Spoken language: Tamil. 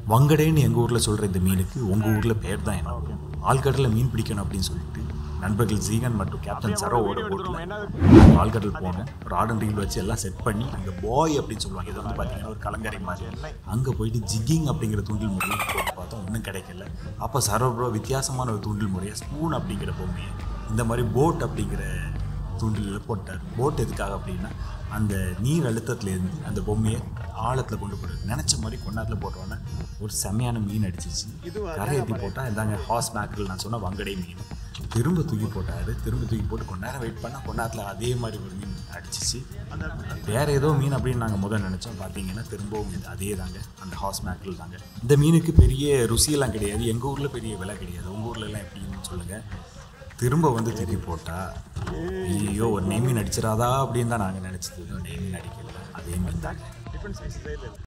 வங்கடைன்னு எங்கள் ஊரில் சொல்கிற இந்த மீனுக்கு உங்கள் ஊரில் பேர் தான் என்ன ஆழ்கடலில் மீன் பிடிக்கணும் அப்படின்னு சொல்லிட்டு நண்பர்கள் ஜீகன் மற்றும் கேப்டன் சரோவோட போட்டில் ஆழ்கடல் போனோம் ராட் அண்ட் ரீல் வச்சு எல்லாம் செட் பண்ணி அங்கே பாய் அப்படின்னு சொல்லுவாங்க இது வந்து பார்த்தீங்கன்னா ஒரு கலங்கரை மாதிரி அங்கே போயிட்டு ஜிக்கிங் அப்படிங்கிற தூண்டில் முறையை போட்டு பார்த்தோம் ஒன்றும் கிடைக்கல அப்போ சரோ ப்ரோ வித்தியாசமான ஒரு தூண்டில் முறையை ஸ்பூன் அப்படிங்கிற பொம்மையை இந்த மாதிரி போட் அப்படிங்கிற தூண்டிலில் போட்டார் போட் எதுக்காக அப்படின்னா அந்த நீர் அழுத்தத்துலேருந்து அந்த பொம்மையை ஆழத்தில் கொண்டு போடுறது நினச்ச மாதிரி கொண்டாத்தில் போட்டோன்னே ஒரு செமையான மீன் அடிச்சிச்சு கரை ஏற்றி போட்டால் இதாங்க ஹாஸ் மேக்கரில் நான் சொன்ன வங்கடை மீன் திரும்ப தூக்கி போட்டார் திரும்ப தூக்கி போட்டு கொஞ்ச நேரம் வெயிட் பண்ணால் கொண்டாத்தில் அதே மாதிரி ஒரு மீன் அடிச்சிச்சு வேறு ஏதோ மீன் அப்படின்னு நாங்கள் முதல் நினச்சோம் பார்த்தீங்கன்னா திரும்பவும் இது அதே தாங்க அந்த ஹாஸ் மேக்கரில் தாங்க இந்த மீனுக்கு பெரிய ருசியெல்லாம் கிடையாது எங்கள் ஊரில் பெரிய விலை கிடையாது உங்கள் ஊர்லலாம் எப்படின்னு சொல்லுங்கள் திரும்ப வந்து திருப்பி போட்டா ஐயோ ஒரு நெய்மீன் அடிச்சிடாதா அப்படின்னு தான் நாங்கள் நினச்சது நெய்மீன் அடிக்கல அதே மீன் தாங்க